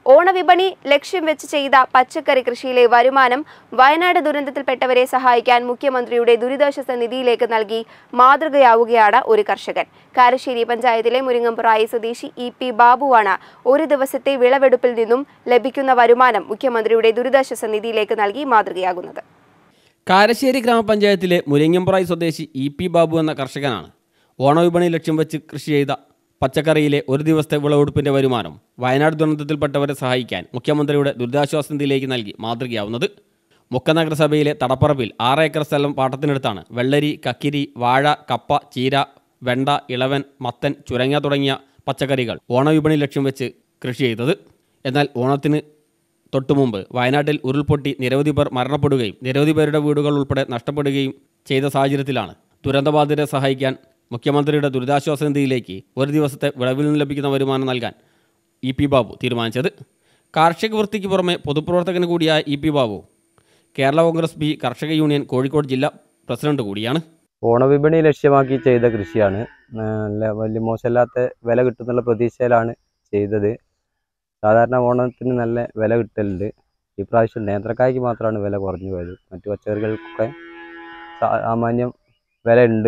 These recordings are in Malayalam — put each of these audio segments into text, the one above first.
ഓണവിപണി ലക്ഷ്യം വെച്ച് ചെയ്ത പച്ചക്കറി കൃഷിയിലെ വരുമാനം വയനാട് ദുരന്തത്തിൽപ്പെട്ടവരെ സഹായിക്കാൻ മുഖ്യമന്ത്രിയുടെ ദുരിതാശ്വാസ നിധിയിലേക്ക് നൽകി മാതൃകയാവുകയാണ് ഒരു കർഷകൻ കാരശ്ശേരി പഞ്ചായത്തിലെ മുരിങ്ങമ്പുറായി സ്വദേശി ഇ പി ബാബുവാണ് ഒരു ദിവസത്തെ വിളവെടുപ്പിൽ നിന്നും ലഭിക്കുന്ന വരുമാനം മുഖ്യമന്ത്രിയുടെ ദുരിതാശ്വാസ നിധിയിലേക്ക് നൽകി മാതൃകയാകുന്നത് കാരശ്ശേരി ഗ്രാമപഞ്ചായത്തിലെ മുരിങ്ങമ്പ്രായി സ്വദേശി ഇ പി ബാബു എന്ന കർഷകനാണ് ഓണവിപണി ലക്ഷ്യം വെച്ച് കൃഷി ചെയ്ത പച്ചക്കറിയിലെ ഒരു ദിവസത്തെ വിളവെടുപ്പിന്റെ വരുമാനം വയനാട് ദുരന്തത്തിൽപ്പെട്ടവരെ സഹായിക്കാൻ മുഖ്യമന്ത്രിയുടെ ദുരിതാശ്വാസ നിധിയിലേക്ക് നൽകി മാതൃകയാവുന്നത് മുക്ക നഗരസഭയിലെ തടപ്പറമ്പിൽ ആറ് ഏക്കർ സ്ഥലം പാട്ടത്തിനെടുത്താണ് വെള്ളരി കക്കിരി വാഴ കപ്പ ചീര വെണ്ട ഇളവൻ മത്തൻ ചുരങ്ങ തുടങ്ങിയ പച്ചക്കറികൾ ഓണവിപണി ലക്ഷ്യം വെച്ച് കൃഷി ചെയ്തത് എന്നാൽ ഓണത്തിന് തൊട്ടുമുമ്പ് വയനാട്ടിൽ ഉരുൾപൊട്ടി നിരവധി പേർ മരണപ്പെടുകയും നിരവധി പേരുടെ വീടുകൾ ഉൾപ്പെടെ നഷ്ടപ്പെടുകയും ചെയ്ത സാഹചര്യത്തിലാണ് ദുരന്തബാധിതരെ സഹായിക്കാൻ മുഖ്യമന്ത്രിയുടെ ദുരിതാശ്വാസ നിധിയിലേക്ക് ഒരു ദിവസത്തെ വിളവിൽ നിന്ന് ലഭിക്കുന്ന വരുമാനം നൽകാൻ ഇ പി ബാബു തീരുമാനിച്ചത് കാർഷിക വൃത്തിക്ക് പുറമെ പൊതുപ്രവർത്തകന് കൂടിയായ E P Babu Kerala Congress B കർഷക യൂണിയൻ കോഴിക്കോട് ജില്ലാ പ്രസിഡന്റ് കൂടിയാണ് ഓണവിപണി ലക്ഷ്യമാക്കി ചെയ്ത കൃഷിയാണ് നല്ല വലിയ മോശമില്ലാത്ത വില കിട്ടുന്നുള്ള പ്രതീക്ഷയിലാണ് ചെയ്തത് സാധാരണ ഓണത്തിന് നല്ല വില കിട്ടലുണ്ട് ഈ പ്രാവശ്യം നേന്ത്രക്കായ്ക്ക് മാത്രമാണ് വില കുറഞ്ഞു പോയത് മറ്റു പച്ചക്കറികൾക്കൊക്കെ സാമാന്യം വില ഉണ്ട്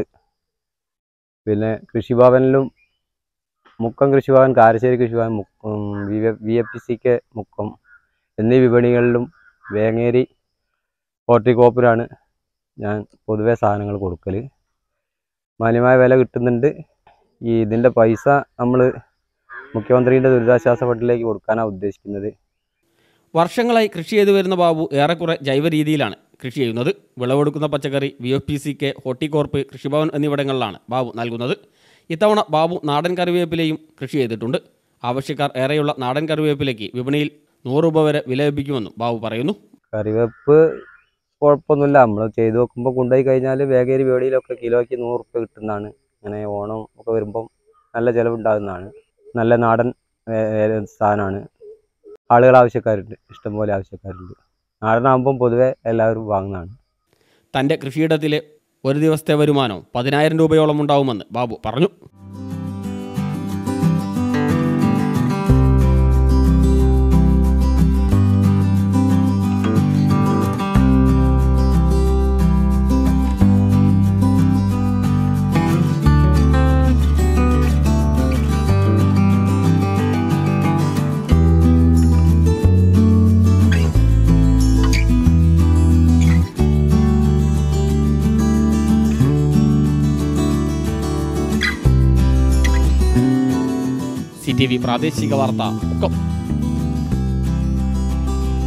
പിന്നെ കൃഷിഭവനിലും മുക്കം കൃഷിഭവൻ കാരശ്ശേരി കൃഷിഭവൻ മുക്കം വി എഫ് പി സിക്ക് മുക്കം എന്നീ വിപണികളിലും വേങ്ങേരി ഹോർട്ടികോപ്പിലാണ് ഞാൻ പൊതുവെ സാധനങ്ങൾ കൊടുക്കൽ മാന്യമായ വില കിട്ടുന്നുണ്ട് ഈ ഇതിൻ്റെ പൈസ നമ്മൾ മുഖ്യമന്ത്രിയുടെ ദുരിതാശ്വാസ ഫണ്ടിലേക്ക് കൊടുക്കാനാണ് ഉദ്ദേശിക്കുന്നത് വർഷങ്ങളായി കൃഷി ചെയ്തു വരുന്ന ബാബു ഏറെക്കുറെ ജൈവ രീതിയിലാണ് കൃഷി ചെയ്യുന്നത് വിളവെടുക്കുന്ന പച്ചക്കറി V F P C K Horticorp കൃഷിഭവൻ എന്നിവിടങ്ങളിലാണ് ബാബു നൽകുന്നത് ഇത്തവണ ബാബു നാടൻ കറിവേപ്പിലയും കൃഷി ചെയ്തിട്ടുണ്ട് ആവശ്യക്കാർ ഏറെയുള്ള നാടൻ കറിവേപ്പിലയ്ക്ക് വിപണിയിൽ നൂറ് രൂപ വരെ വില ലഭിക്കുമെന്നും ബാബു പറയുന്നു കറിവേപ്പ് കുഴപ്പമൊന്നുമില്ല നമ്മൾ ചെയ്ത് വെക്കുമ്പോൾ കൊണ്ടുപോയി കഴിഞ്ഞാൽ വേഗേരി വേടിയിലൊക്കെ കിലോയ്ക്ക് നൂറ് റുപ്യ കിട്ടുന്നതാണ് അങ്ങനെ ഓണം ഒക്കെ വരുമ്പം നല്ല ചിലവുണ്ടാകുന്നതാണ് നല്ല നാടൻ ഏ- ഏ- സാധനമാണ് ആളുകൾ ആവശ്യക്കാരുണ്ട് ഇഷ്ടംപോലെ ആവശ്യക്കാരുണ്ട് നാടനാകുമ്പം പൊതുവെ എല്ലാവരും വാങ്ങുന്നതാണ് തൻ്റെ കൃഷിയിടത്തിലെ ഒരു ദിവസത്തെ വരുമാനം പതിനായിരം രൂപയോളം ഉണ്ടാവുമെന്ന് ബാബു പറഞ്ഞു സി ടി വി പ്രാദേശിക വാർത്ത മുക്കം